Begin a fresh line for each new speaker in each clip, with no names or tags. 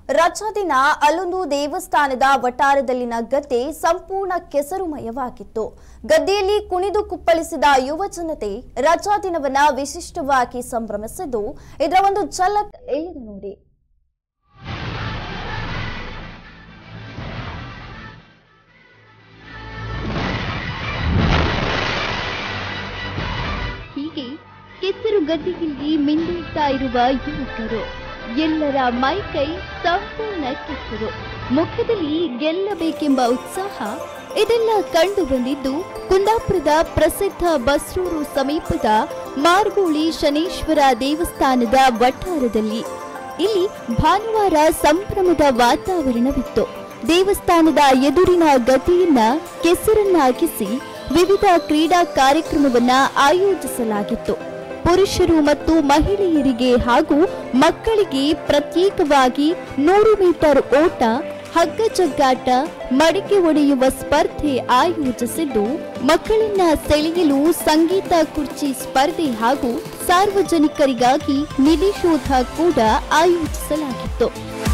ರಜಾ ದಿನ ಅಲ್ಲೊಂದು ದೇವಸ್ಥಾನದ ವಟಾರದಲ್ಲಿನ ಗದ್ದೆ ಸಂಪೂರ್ಣ ಕೆಸರುಮಯವಾಗಿತ್ತು ಗದ್ದೆಯಲ್ಲಿ ಕುಣಿದು ಕುಪ್ಪಳಿಸಿದ ಯುವ ಜನತೆ ರಜಾ ದಿನವನ್ನ ವಿಶಿಷ್ಟವಾಗಿ ಸಂಭ್ರಮಿಸಿದ್ದು ಇದರ ಒಂದು ಝಲಕ್ ಇಲ್ಲಿದೆ ನೋಡಿ
ಹೀಗೆ ಕೆಸರು ಗದ್ದೆಯಲ್ಲಿ ಮಿಂದೇಳ್ತಾ ಇರುವ ಯುವಕರು ಎಲ್ಲರ ಮೈಕೈ ಸಂಪೂರ್ಣ ಕೆಸರು ಮುಖದಲ್ಲಿ ಗೆಲ್ಲಬೇಕೆಂಬ ಉತ್ಸಾಹ ಇದೆಲ್ಲ ಕಂಡು ಬಂದಿದ್ದು ಕುಂದಾಪುರದ ಪ್ರಸಿದ್ಧ ಬಸ್ರೂರು ಸಮೀಪದ ಮಾರ್ಗೋಳಿ ಶನೇಶ್ವರ ದೇವಸ್ಥಾನದ ವಠಾರದಲ್ಲಿ ಇಲ್ಲಿ ಭಾನುವಾರ ಸಂಭ್ರಮದ ವಾತಾವರಣವಿತ್ತು ದೇವಸ್ಥಾನದ ಎದುರಿನ ಗದ್ದೆಯನ್ನ ಕೆಸರನ್ನಾಗಿಸಿ ವಿವಿಧ ಕ್ರೀಡಾ ಕಾರ್ಯಕ್ರಮವನ್ನ ಆಯೋಜಿಸಲಾಗಿತ್ತು ಪುರುಷರು ಮತ್ತು ಮಹಿಳೆಯರಿಗೆ ಹಾಗೂ ಮಕ್ಕಳಿಗೆ ಪ್ರತ್ಯೇಕವಾಗಿ ನೂರು ಮೀಟರ್ ಓಟ ಹಗ್ಗ ಜಗ್ಗಾಟ ಮಡಿಕೆ ಒಡೆಯುವ ಸ್ಪರ್ಧೆ ಆಯೋಜಿಸಿದ್ದು ಮಕ್ಕಳನ್ನ ಸೆಳೆಯಲು ಸಂಗೀತ ಕುರ್ಚಿ ಸ್ಪರ್ಧೆ ಹಾಗೂ ಸಾರ್ವಜನಿಕರಿಗಾಗಿ ನಿಧಿ ಶೋಧ ಕೂಡ ಆಯೋಜಿಸಲಾಗಿತ್ತು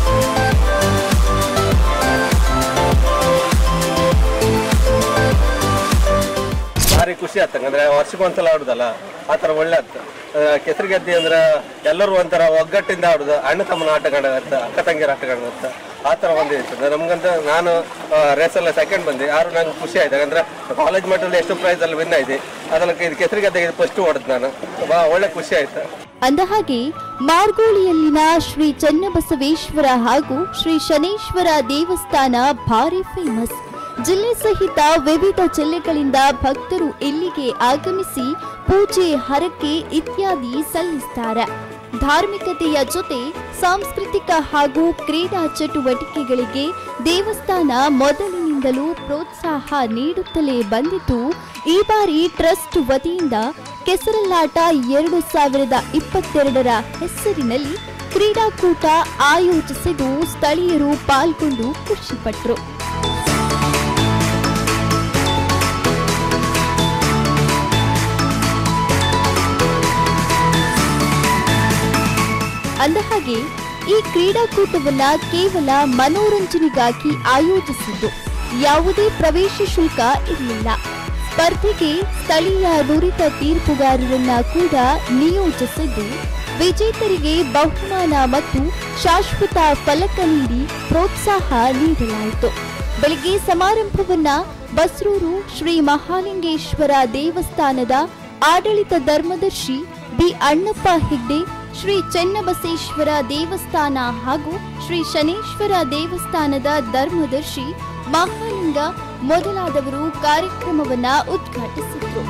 ಭಾರಿ ಖುಷಿ ಆಗ್ತಂಗ ಅಂದ್ರೆ ವರ್ಷಕ್ಕೊಂದ್ಸಲ ಆಡುದಲ್ಲ ಆ ಥರ ಒಳ್ಳೆ ಆಗ್ತದೆ ಕೆಸರು ಗೆದ್ದೆ ಅಂದ್ರೆ ಎಲ್ಲರೂ ಒಂಥರ ಒಗ್ಗಟ್ಟಿಂದ ಆಡುದು ಅಣ್ಣ ತಮ್ಮನ ಆಟ ಕಾಣಗತ್ತ ಅಕ್ಕ ತಂಗಿರ ಆಟ ಕಾಣಗತ್ತ ಆ ಥರ ಒಂದು ಇರ್ತದೆ ನಮ್ಗಂತ ನಾನು ರೇಸಲ್ಲ ಸೆಕೆಂಡ್ ಬಂದೆ ಯಾರು ನಂಗೆ ಖುಷಿ ಆಯ್ತು ಯಾಕಂದ್ರೆ ಕಾಲೇಜ್ ಮಟ್ಟದಲ್ಲಿ ಎಷ್ಟು ಪ್ರೈಸ್ ಅಲ್ಲಿ ವಿನ್ ಆಯ್ತು ಅದಕ್ಕೆ ಇದು ಕೆಸರು ಗೆದ್ದೆ ಫಸ್ಟ್ ಹೊಡೆದು ನಾನು ಬಾ ಒಳ್ಳೆ ಖುಷಿ ಆಯ್ತು
ಅಂದಹಾಗೆ ಮಾರ್ಗೋಳಿಯಲ್ಲಿನ ಶ್ರೀ ಚನ್ನಬಸವೇಶ್ವರ ಹಾಗೂ ಶ್ರೀ ಶನೇಶ್ವರ ದೇವಸ್ಥಾನ ಭಾರಿ ಫೇಮಸ್ ಜಿಲ್ಲೆ ಸಹಿತ ವಿವಿಧ ಜಿಲ್ಲೆಗಳಿಂದ ಭಕ್ತರು ಇಲ್ಲಿಗೆ ಆಗಮಿಸಿ ಪೂಜೆ ಹರಕೆ ಇತ್ಯಾದಿ ಸಲ್ಲಿಸ್ತಾರೆ ಧಾರ್ಮಿಕತೆಯ ಜೊತೆ ಸಾಂಸ್ಕೃತಿಕ ಹಾಗೂ ಕ್ರೀಡಾ ಚಟುವಟಿಕೆಗಳಿಗೆ ದೇವಸ್ಥಾನ ಮೊದಲಿನಿಂದಲೂ ಪ್ರೋತ್ಸಾಹ ನೀಡುತ್ತಲೇ ಬಂದಿದ್ದು ಈ ಬಾರಿ ಟ್ರಸ್ಟ್ ವತಿಯಿಂದ ಕೆಸರಲ್ಲಾಟ ಎರಡು ಸಾವಿರದ ಇಪ್ಪತ್ತೆರಡರ ಹೆಸರಿನಲ್ಲಿ ಕ್ರೀಡಾಕೂಟ ಆಯೋಜಿಸಿದ್ದು ಸ್ಥಳೀಯರು ಪಾಲ್ಗೊಂಡು ಖುಷಿಪಟ್ಟರು ಅಂದಹಾಗೆ ಈ ಕ್ರೀಡಾಕೂಟವನ್ನ ಕೇವಲ ಮನೋರಂಜನೆಗಾಗಿ ಆಯೋಜಿಸಿದ್ದು ಯಾವುದೇ ಪ್ರವೇಶ ಶುಲ್ಕ ಇರಲಿಲ್ಲ ಸ್ಪರ್ಧೆಗೆ ಸ್ಥಳೀಯ ನುರಿತ ತೀರ್ಪುಗಾರರನ್ನ ಕೂಡ ನಿಯೋಜಿಸಿದ್ದು ವಿಜೇತರಿಗೆ ಬಹುಮಾನ ಮತ್ತು ಶಾಶ್ವತ ಫಲಕ ನೀಡಿ ಪ್ರೋತ್ಸಾಹ ನೀಡಲಾಯಿತು ಬೆಳಗ್ಗೆ ಸಮಾರಂಭವನ್ನ ಬಸ್ರೂರು ಶ್ರೀ ಮಹಾಲಿಂಗೇಶ್ವರ ದೇವಸ್ಥಾನದ ಆಡಳಿತ ಧರ್ಮದರ್ಶಿ ಬಿ ಅಣ್ಣಪ್ಪ ಹೆಗ್ಡೆ ಶ್ರೀ ಚೆನ್ನಬಸೇಶ್ವರ ದೇವಸ್ಥಾನ ಹಾಗೂ ಶ್ರೀ ಶನೇಶ್ವರ ದೇವಸ್ಥಾನದ ಧರ್ಮದರ್ಶಿ ಮಹಾಲಿಂಗ ಮೊದಲಾದವರು ಕಾರ್ಯಕ್ರಮವನ್ನ ಉದ್ಘಾಟಿಸಿದ್ರು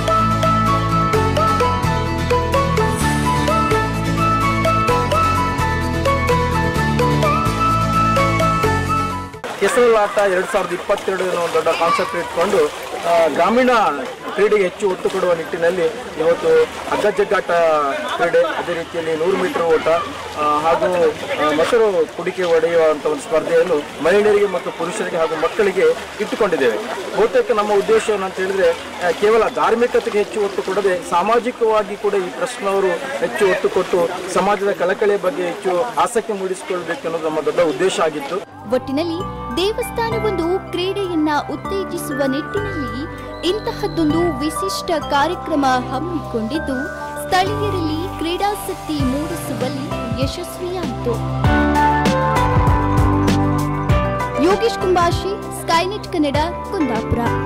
ಕೆಸರಲಾಟ ಎರಡು ಸಾವಿರದ ಇಪ್ಪತ್ತೆರಡು ಅನ್ನೋ ಒಂದು ದೊಡ್ಡ ಕಾನ್ಸೆಪ್ಟ್ ಇಟ್ಕೊಂಡು ಆ, ಗ್ರಾಮೀಣ ಕ್ರೀಡೆಗೆ ಹೆಚ್ಚು ಒತ್ತು ಕೊಡುವ ನಿಟ್ಟಿನಲ್ಲಿ ಇವತ್ತು ಹಗ್ಗ ಜಗ್ಗಾಟ ಕ್ರೀಡೆ ಅದೇ ರೀತಿಯಲ್ಲಿ ನೂರು ಮೀಟರ್ ಓಟ ಆ, ಹಾಗೂ ಆ, ಮೊಸರು ಕುಡಿಕೆ ಒಡೆಯುವಂಥ ಒಂದು ಸ್ಪರ್ಧೆಯನ್ನು ಮಹಿಳೆಯರಿಗೆ ಮತ್ತು ಪುರುಷರಿಗೆ ಹಾಗೂ ಮಕ್ಕಳಿಗೆ ಇಟ್ಟುಕೊಂಡಿದ್ದೇವೆ ಬಹುತೇಕ ನಮ್ಮ ಉದ್ದೇಶ ಏನಂತ ಹೇಳಿದ್ರೆ ಆ, ಕೇವಲ ಧಾರ್ಮಿಕತೆಗೆ ಹೆಚ್ಚು ಒತ್ತು ಕೊಡದೆ ಸಾಮಾಜಿಕವಾಗಿ ಕೂಡ ಈ ಟ್ರಸ್ಟ್ನವರು ಹೆಚ್ಚು ಒತ್ತು ಕೊಟ್ಟು ಸಮಾಜದ ಕಳಕಳಿಯ ಬಗ್ಗೆ ಹೆಚ್ಚು ಆಸಕ್ತಿ ಮೂಡಿಸಿಕೊಳ್ಬೇಕು ಅನ್ನೋದು ನಮ್ಮ ದೊಡ್ಡ ಉದ್ದೇಶ ಆಗಿತ್ತು
ಒಟ್ಟಿನಲ್ಲಿ ದೇವಸ್ಥಾನವೊಂದು ಕ್ರೀಡೆಯನ್ನ ಉತ್ತೇಜಿಸುವ ನಿಟ್ಟಿನಲ್ಲಿ ಇಂತಹದ್ದೊಂದು ವಿಶಿಷ್ಟ ಕಾರ್ಯಕ್ರಮ ಹಮ್ಮಿಕೊಂಡಿದ್ದು ಸ್ಥಳೀಯರಲ್ಲಿ ಕ್ರೀಡಾಸಕ್ತಿ ಮೂಡಿಸುವಲ್ಲಿ ಯಶಸ್ವಿಯಾಯಿತು ಯೋಗೇಶ್ ಕುಂಬಾಶಿ ಸ್ಕೈನೆಟ್ ಕನ್ನಡ ಕುಂದಾಪುರ